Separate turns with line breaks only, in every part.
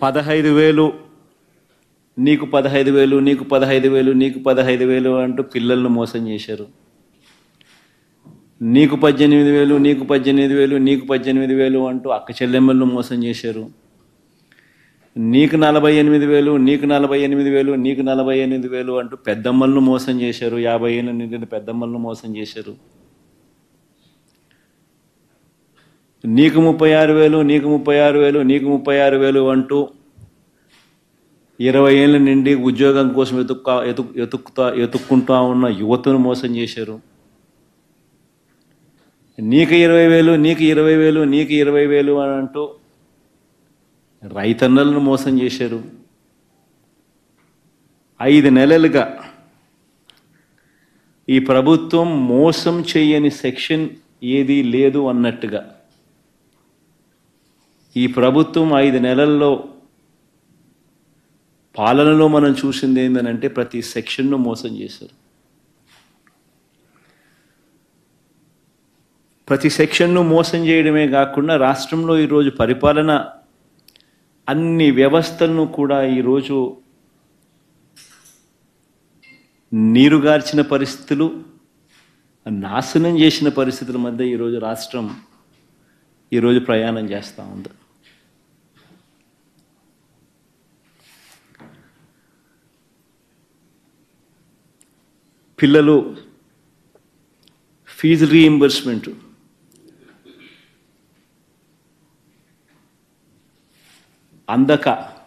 పదహైదు వేలు నీకు పదహైదు వేలు నీకు పదహైదు వేలు నీకు పదహైదు వేలు అంటూ పిల్లలను మోసం చేశారు నీకు పద్దెనిమిది వేలు నీకు పద్దెనిమిది వేలు నీకు పద్దెనిమిది వేలు అంటూ అక్క చెల్లెమ్మలను మోసం చేశారు నీకు నలభై ఎనిమిది వేలు నీకు నలభై ఎనిమిది వేలు నీకు నలభై ఎనిమిది వేలు అంటూ పెద్దమ్మలను మోసం చేశారు యాభై ఏళ్ళ నిండిన పెద్దమ్మలను మోసం చేశారు నీకు ముప్పై ఆరు వేలు నీకు ముప్పై ఆరు వేలు నీకు ముప్పై ఆరు వేలు అంటూ ఇరవై ఏళ్ళ నుండి ఉద్యోగం కోసం ఎతుక్క ఎతు ఎతుకుతా ఎతుక్కుంటా ఉన్న యువతను మోసం చేశారు నీకు ఇరవై వేలు నీకు ఇరవై వేలు నీకు ఇరవై వేలు అని అంటూ రైతన్నలను మోసం చేశారు ఐదు నెలలుగా ఈ ప్రభుత్వం మోసం చేయని సెక్షన్ ఏది లేదు అన్నట్టుగా ఈ ప్రభుత్వం ఐదు నెలల్లో పాలనలో మనం చూసింది ఏంటంటే ప్రతి సెక్షన్ను మోసం చేశారు ప్రతి సెక్షన్ను మోసం చేయడమే కాకుండా రాష్ట్రంలో ఈరోజు పరిపాలన అన్ని వ్యవస్థలను కూడా ఈరోజు నీరుగార్చిన పరిస్థితులు నాశనం చేసిన పరిస్థితుల మధ్య ఈరోజు రాష్ట్రం ఈరోజు ప్రయాణం చేస్తూ ఉంది పిల్లలు ఫీజు రీఇంబర్స్మెంట్ అందక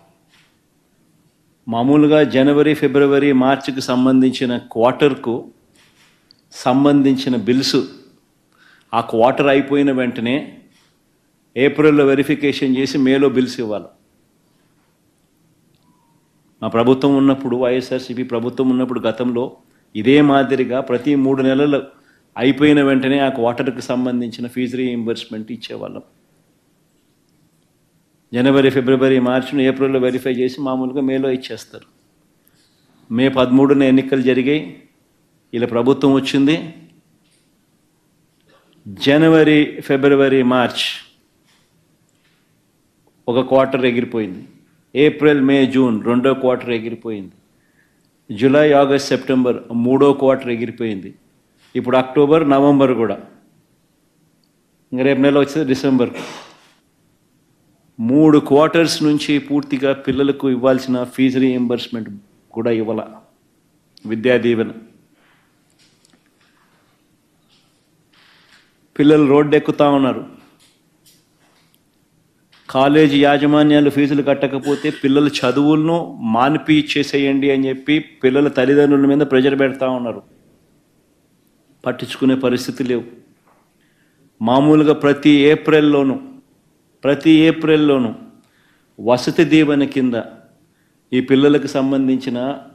మామూలుగా జనవరి ఫిబ్రవరి మార్చికి సంబంధించిన క్వార్టర్కు సంబంధించిన బిల్స్ ఆ క్వార్టర్ అయిపోయిన వెంటనే ఏప్రిల్లో వెరిఫికేషన్ చేసి మేలో బిల్స్ ఇవ్వాలి మా ప్రభుత్వం ఉన్నప్పుడు వైఎస్ఆర్సీపీ ప్రభుత్వం ఉన్నప్పుడు గతంలో ఇదే మాదిరిగా ప్రతి మూడు నెలలు అయిపోయిన వెంటనే ఆ క్వార్టర్కి సంబంధించిన ఫీజు రీఇంబర్స్మెంట్ ఇచ్చేవాళ్ళం జనవరి ఫిబ్రవరి మార్చి ఏప్రిల్లో వెరిఫై చేసి మామూలుగా మేలో ఇచ్చేస్తారు మే పదమూడున ఎన్నికలు జరిగాయి ఇలా ప్రభుత్వం వచ్చింది జనవరి ఫిబ్రవరి మార్చ్ ఒక క్వార్టర్ ఎగిరిపోయింది ఏప్రిల్ మే జూన్ రెండో క్వార్టర్ ఎగిరిపోయింది జూలై ఆగస్ట్ సెప్టెంబర్ మూడో క్వార్టర్ ఎగిరిపోయింది ఇప్పుడు అక్టోబర్ నవంబర్ కూడా ఇంకా రేపు నెల వచ్చేది డిసెంబర్ మూడు క్వార్టర్స్ నుంచి పూర్తిగా పిల్లలకు ఇవ్వాల్సిన ఫీజు రీఎంబర్స్మెంట్ కూడా ఇవ్వాల విద్యా దీవెన పిల్లలు రోడ్డు ఎక్కుతా ఉన్నారు కాలేజీ యాజమాన్యాలు ఫీజులు కట్టకపోతే పిల్లల చదువులను మానిపి ఇచ్చేసేయండి అని చెప్పి పిల్లల తల్లిదండ్రుల మీద ప్రెజర్ పెడతా ఉన్నారు పట్టించుకునే పరిస్థితి లేవు మామూలుగా ప్రతి ఏప్రిల్లోనూ ప్రతి ఏప్రిల్లోనూ వసతి దీవెన కింద ఈ పిల్లలకు సంబంధించిన